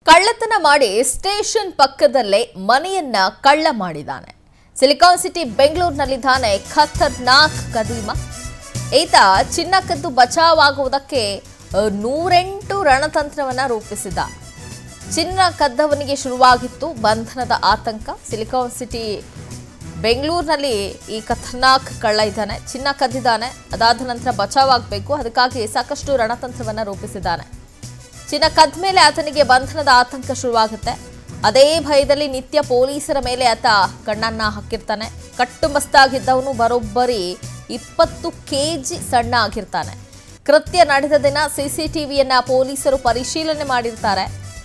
ಕಳ್ಳತನ ಮಾಡಿ ಸ್ಟೇಷನ್ ಪಕ್ಕದಲ್ಲೇ ಮನೆಯನ್ನ ಕಳ್ಳ ಮಾಡಿದ್ದಾನೆ ಸಿಲಿಕಾನ್ ಸಿಟಿ ಬೆಂಗಳೂರಿನಲ್ಲಿದ್ದಾನೆ ಖತರ್ನಾಕ್ ಕದೀಮ ಈತ ಚಿನ್ನ ಕದ್ದು ಬಚಾವಾಗುವುದಕ್ಕೆ ಆ, ನೂರೆಂಟು ರಣತಂತ್ರವನ್ನ ರೂಪಿಸಿದ ಚಿನ್ನ ಕದ್ದವನಿಗೆ ಶುರುವಾಗಿತ್ತು ಬಂಧನದ ಆತಂಕ ಸಿಲಿಕಾನ್ ಸಿಟಿ ಬೆಂಗಳೂರಿನಲ್ಲಿ ಈ ಖತರ್ನಾಕ್ ಕಳ್ಳ ಇದ್ದಾನೆ ಚಿನ್ನ ಕದ್ದಿದ್ದಾನೆ ಅದಾದ ನಂತರ ಬಚಾವಾಗಬೇಕು ಅದಕ್ಕಾಗಿ ಸಾಕಷ್ಟು ರಣತಂತ್ರವನ್ನ ರೂಪಿಸಿದ್ದಾನೆ ಚಿನ್ನ ಕದ್ದ ಮೇಲೆ ಆತನಿಗೆ ಬಂಧನದ ಆತಂಕ ಶುರುವಾಗುತ್ತೆ ಅದೇ ಭಯದಲ್ಲಿ ನಿತ್ಯ ಪೊಲೀಸರ ಮೇಲೆ ಆತ ಕಣ್ಣನ್ನ ಹಾಕಿರ್ತಾನೆ ಕಟ್ಟುಮಸ್ತಾಗಿದ್ದವನು ಬರೋಬ್ಬರಿ ಇಪ್ಪತ್ತು ಕೆಜಿ ಸಣ್ಣ ಆಗಿರ್ತಾನೆ ಕೃತ್ಯ ನಡೆದ ದಿನ ಸಿಸಿಟಿವಿಯನ್ನ ಪೊಲೀಸರು ಪರಿಶೀಲನೆ ಮಾಡಿರ್ತಾರೆ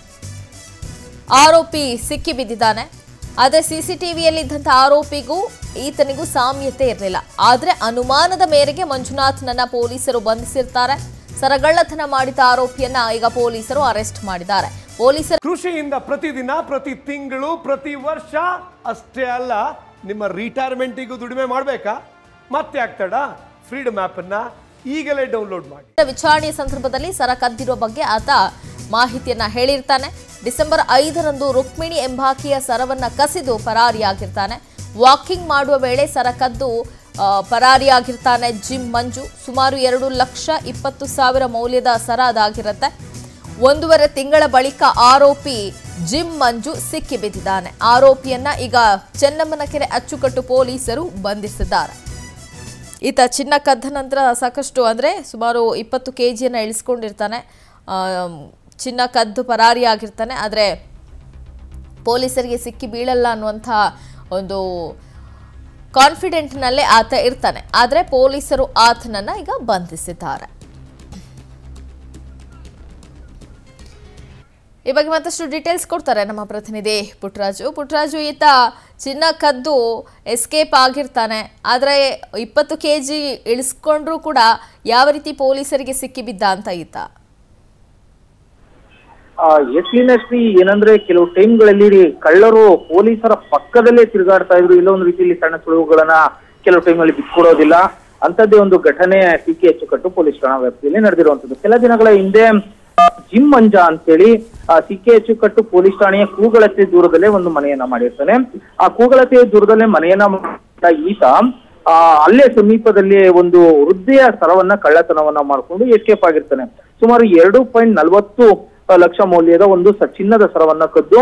ಆರೋಪಿ ಸಿಕ್ಕಿ ಬಿದ್ದಿದ್ದಾನೆ ಆದರೆ ಸಿಸಿಟಿವಿಯಲ್ಲಿದ್ದಂಥ ಆರೋಪಿಗೂ ಈತನಿಗೂ ಸಾಮ್ಯತೆ ಇರಲಿಲ್ಲ ಆದರೆ ಅನುಮಾನದ ಮೇರೆಗೆ ಮಂಜುನಾಥ್ನನ್ನ ಪೊಲೀಸರು ಬಂಧಿಸಿರ್ತಾರೆ ಸರಗಳ್ಳತನ ಮಾಡಿದ ಆರೋಪಿಯನ್ನ ಈಗ ಪೊಲೀಸರು ಅರೆಸ್ಟ್ ಮಾಡಿದ್ದಾರೆ ಪೊಲೀಸರ ಕೃಷಿಯಿಂದ ಪ್ರತಿದಿನ ಪ್ರತಿ ತಿಂಗಳು ಪ್ರತಿ ವರ್ಷ ಅಷ್ಟೇ ಅಲ್ಲ ನಿಮ್ಮ ರಿಟೈರ್ಮೆಂಟಿಗೂ ದುಡಿಮೆ ಮಾಡಬೇಕಾ ಮತ್ತೆ ಆಗ್ತಡ ಫ್ರೀಡಮ್ ಅನ್ನ ಈಗಲೇ ಡೌನ್ಲೋಡ್ ಮಾಡಿ ವಿಚಾರಣೆಯ ಸಂದರ್ಭದಲ್ಲಿ ಸರ ಕದ್ದಿರೋ ಬಗ್ಗೆ ಆತ ಮಾಹಿತಿಯನ್ನ ಹೇಳಿರ್ತಾನೆ ಡಿಸೆಂಬರ್ ಐದರಂದು ರುಕ್ಮಿಣಿ ಎಂಬಾಕಿಯ ಸರವನ್ನ ಕಸಿದು ಪರಾರಿಯಾಗಿರ್ತಾನೆ ವಾಕಿಂಗ್ ಮಾಡುವ ವೇಳೆ ಸರ ಕದ್ದು ಆ, ಪರಾರಿಯಾಗಿರ್ತಾನೆ ಜಿಮ್ ಮಂಜು ಸುಮಾರು ಎರಡು ಲಕ್ಷ ಇಪ್ಪತ್ತು ಸಾವಿರ ಮೌಲ್ಯದ ಸರ ಅದಾಗಿರುತ್ತೆ ಒಂದೂವರೆ ತಿಂಗಳ ಬಳಿಕ ಆರೋಪಿ ಜಿಮ್ ಮಂಜು ಸಿಕ್ಕಿ ಬಿದ್ದಿದ್ದಾನೆ ಆರೋಪಿಯನ್ನ ಈಗ ಚೆನ್ನಮ್ಮನಕೆರೆ ಅಚ್ಚುಕಟ್ಟು ಪೊಲೀಸರು ಬಂಧಿಸಿದ್ದಾರೆ ಈತ ಚಿನ್ನ ಕದ್ದ ನಂತರ ಸಾಕಷ್ಟು ಅಂದರೆ ಸುಮಾರು ಇಪ್ಪತ್ತು ಕೆ ಜಿಯನ್ನು ಇಳಿಸ್ಕೊಂಡಿರ್ತಾನೆ ಆ, ಚಿನ್ನ ಕದ್ದು ಪರಾರಿಯಾಗಿರ್ತಾನೆ ಆದರೆ ಪೊಲೀಸರಿಗೆ ಸಿಕ್ಕಿ ಬೀಳಲ್ಲ ಅನ್ನುವಂಥ ಒಂದು ಕಾನ್ಫಿಡೆಂಟ್ನಲ್ಲೇ ಆತ ಇರ್ತಾನೆ ಆದರೆ ಪೊಲೀಸರು ಆತನನ್ನ ಈಗ ಬಂಧಿಸಿದ್ದಾರೆ ಈ ಬಗ್ಗೆ ಮತ್ತಷ್ಟು ಡೀಟೇಲ್ಸ್ ಕೊಡ್ತಾರೆ ನಮ್ಮ ಪ್ರತಿನಿಧಿ ಪುಟ್ಟರಾಜು ಪುಟ್ಟರಾಜು ಈತ ಚಿನ್ನ ಕದ್ದು ಎಸ್ಕೇಪ್ ಆಗಿರ್ತಾನೆ ಆದರೆ ಇಪ್ಪತ್ತು ಕೆ ಜಿ ಇಳಿಸ್ಕೊಂಡ್ರೂ ಕೂಡ ಯಾವ ರೀತಿ ಪೊಲೀಸರಿಗೆ ಸಿಕ್ಕಿಬಿದ್ದ ಅಂತ ಈತ ಆ ಎಸ್ಲಿನಶ್ರೀ ಏನಂದ್ರೆ ಕೆಲವು ಟೈಮ್ಗಳಲ್ಲಿ ಕಳ್ಳರು ಪೊಲೀಸರ ಪಕ್ಕದಲ್ಲೇ ತಿರುಗಾಡ್ತಾ ಇದ್ರು ಇಲ್ಲ ಒಂದು ರೀತಿಯಲ್ಲಿ ಸಣ್ಣ ಸುಳುವುಗಳನ್ನ ಕೆಲವು ಟೈಮ್ನಲ್ಲಿ ಬಿಟ್ಕೊಡೋದಿಲ್ಲ ಅಂತದ್ದೇ ಒಂದು ಘಟನೆ ಸಿ ಕೆ ಅಚ್ಚುಕಟ್ಟು ಪೊಲೀಸ್ ಠಾಣಾ ವ್ಯಾಪ್ತಿಯಲ್ಲಿ ನಡೆದಿರುವಂತದ್ದು ಕೆಲ ದಿನಗಳ ಹಿಂದೆ ಜಿಮ್ ಮಂಜ ಅಂತೇಳಿ ಆ ಸಿ ಕೆ ಅಚ್ಚುಕಟ್ಟು ಪೊಲೀಸ್ ಠಾಣೆಯ ಕೂಗಳತೆ ದೂರದಲ್ಲೇ ಒಂದು ಮನೆಯನ್ನ ಮಾಡಿರ್ತಾನೆ ಆ ಕೂಗಳತೆಯ ದೂರದಲ್ಲೇ ಮನೆಯನ್ನ ಮಾಡಿದ ಈತ ಆ ಅಲ್ಲೇ ಸಮೀಪದಲ್ಲಿ ಒಂದು ವೃದ್ಧೆಯ ಸರವನ್ನ ಕಳ್ಳತನವನ್ನ ಮಾಡಿಕೊಂಡು ಎಸ್ಕೇಪ್ ಆಗಿರ್ತಾನೆ ಸುಮಾರು ಎರಡು ಪಾಯಿಂಟ್ ನಲವತ್ತು ಲಕ್ಷ ಮೌಲ್ಯದ ಒಂದು ಸ- ಚಿನ್ನದ ಸರವನ್ನ ಕದ್ದು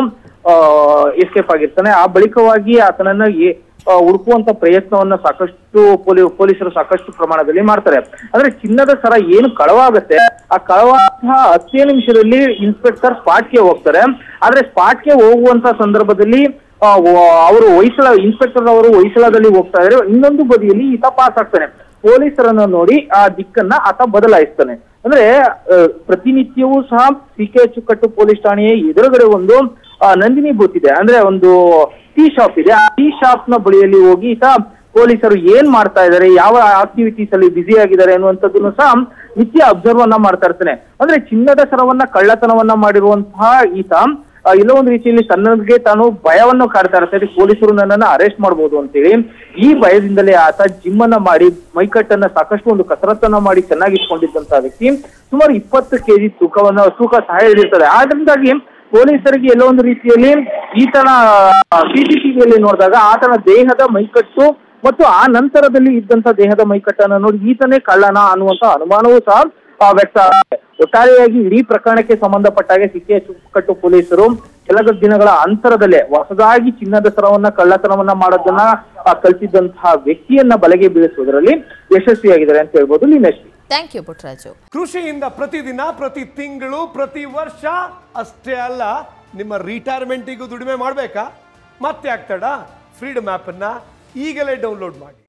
ಎಸ್ಕೇಪ್ ಆಗಿರ್ತಾನೆ ಆ ಬಳಿಕವಾಗಿ ಆತನನ್ನ ಎ- ಆ, ಹುಡುಕುವಂತ ಪ್ರಯತ್ನವನ್ನ ಸಾಕಷ್ಟು ಪೊಲೀ ಪೊಲೀಸರು ಸಾಕಷ್ಟು ಪ್ರಮಾಣದಲ್ಲಿ ಮಾಡ್ತಾರೆ ಅಂದ್ರೆ ಚಿನ್ನದ ಸರ ಏನು ಕಳವಾಗತ್ತೆ ಆ ಕಳವಾದ ಹತ್ತೇ ನಿಮಿಷದಲ್ಲಿ ಇನ್ಸ್ಪೆಕ್ಟರ್ ಸ್ಪಾಟ್ಗೆ ಹೋಗ್ತಾರೆ ಆದ್ರೆ ಸ್ಪಾಟ್ಗೆ ಹೋಗುವಂತ ಸಂದರ್ಭದಲ್ಲಿ ಆ, ವ- ಅವರು ಹೊಯ್ಸಳ ಇನ್ಸ್ಪೆಕ್ಟರ್ ಅವರು ಹೊಯ್ಸಳದಲ್ಲಿ ಹೋಗ್ತಾ ಇದ್ರೆ ಇನ್ನೊಂದು ಬದಿಯಲ್ಲಿ ಈತ ಪಾಸ್ ಆಗ್ತಾನೆ ಪೊಲೀಸರನ್ನ ನೋಡಿ ಆ ದಿಕ್ಕನ್ನ ಆತ ಬದಲಾಯಿಸ್ತಾನೆ ಅಂದ್ರೆ ಆ, ಪ್ರತಿನಿತ್ಯವೂ ಸಹ ಸಿ ಕೆ ಅಚ್ಚುಕಟ್ಟು ಪೊಲೀಸ್ ಠಾಣೆಯ ಎದುರುಗಡೆ ಒಂದು ಆ, ನಂದಿನಿ ಬೂತ್ ಇದೆ ಅಂದ್ರೆ ಒಂದು ಟೀ ಶಾಪ್ ಇದೆ ಆ ಟೀ ಶಾಪ್ ನ ಬಳಿಯಲ್ಲಿ ಹೋಗಿ ಈತ ಪೊಲೀಸರು ಏನ್ ಮಾಡ್ತಾ ಇದ್ದಾರೆ ಯಾವ ಆಕ್ಟಿವಿಟೀಸ್ ಅಲ್ಲಿ ಬ್ಯುಸಿ ಆಗಿದ್ದಾರೆ ಅನ್ನುವಂಥದ್ದನ್ನು ಸಹ ನಿತ್ಯ ಅಬ್ಸರ್ವ್ ಅನ್ನ ಮಾಡ್ತಾ ಇರ್ತಾನೆ ಅಂದ್ರೆ ಚಿನ್ನದ ಸರವನ್ನ ಕಳ್ಳತನವನ್ನ ಮಾಡಿರುವಂತಹ ಈತ ಆ, ಎಲ್ಲೋ ಒಂದು ರೀತಿಯಲ್ಲಿ ತನ್ನಗೆ ತಾನು ಭಯವನ್ನು ಕಾಡ್ತಾ ಇರ್ತಾರೆ ಪೊಲೀಸರು ನನ್ನನ್ನ ಅರೆಸ್ಟ್ ಮಾಡಬಹುದು ಅಂತೇಳಿ ಈ ಭಯದಿಂದಲೇ ಆತ ಜಿಮ್ ಅನ್ನ ಮಾಡಿ ಮೈಕಟ್ಟನ್ನ ಸಾಕಷ್ಟು ಒಂದು ಕಸರತ್ತನ್ನ ಮಾಡಿ ಚೆನ್ನಾಗಿ ಇಟ್ಕೊಂಡಿದ್ದಂತಹ ವ್ಯಕ್ತಿ ಸುಮಾರು ಇಪ್ಪತ್ತು ಕೆಜಿ ತೂಕವನ್ನ ತೂಕ ಸಹ ಹಿಡಿದಿರ್ತದೆ ಆದ್ರಿಂದಾಗಿ ಪೊಲೀಸರಿಗೆ ಎಲ್ಲೋ ಒಂದು ರೀತಿಯಲ್ಲಿ ಈತನ ಸಿಸಿಟಿವಿಯಲ್ಲಿ ನೋಡಿದಾಗ ಆತನ ದೇಹದ ಮೈಕಟ್ಟು ಮತ್ತು ಆ ನಂತರದಲ್ಲಿ ಇದ್ದಂತ ದೇಹದ ಮೈಕಟ್ಟನ್ನ ನೋಡಿ ಈತನೇ ಕಳ್ಳನ ಅನ್ನುವಂತ ಅನುಮಾನವೂ ಸಹ ಆ, ವ್ಯಕ್ತ ಆಗುತ್ತೆ. ಒಟ್ಟಾರೆಯಾಗಿ ಇಡೀ ಪ್ರಕರಣಕ್ಕೆ ಸಂಬಂಧಪಟ್ಟಾಗೆ ಸಿಕ್ಕೆ ಕಟ್ಟು ಪೊಲೀಸರು ಕೆಲ ದಿನಗಳ ಅಂತರದಲ್ಲೇ ಹೊಸದಾಗಿ ಚಿನ್ನದ ಸರವನ್ನ ಕಳ್ಳತನವನ್ನ ಮಾಡೋದನ್ನ ಆ, ಕಲ್ತಿದ್ದಂತಹ ವ್ಯಕ್ತಿಯನ್ನ ಬಲೆಗೆ ಬೀಳಿಸುವುದರಲ್ಲಿ ಯಶಸ್ವಿಯಾಗಿದ್ದಾರೆ ಅಂತ ಹೇಳ್ಬೋದು ಲೀನಶ್ರೀ ಥ್ಯಾಂಕ್ ಯು ಪುಟ್ಟರಾಜು ಕೃಷಿಯಿಂದ ಪ್ರತಿದಿನ ಪ್ರತಿ ತಿಂಗಳು ಪ್ರತಿ ವರ್ಷ ಅಷ್ಟೇ ಅಲ್ಲ ನಿಮ್ಮ ರಿಟೈರ್ಮೆಂಟಿಗೂ ದುಡಿಮೆ ಮಾಡಬೇಕಾ ಮತ್ತೆ ಆಗ್ತಡ ಫ್ರೀಡಮ್ ಅನ್ನ ಈಗಲೇ ಡೌನ್ಲೋಡ್ ಮಾಡಿ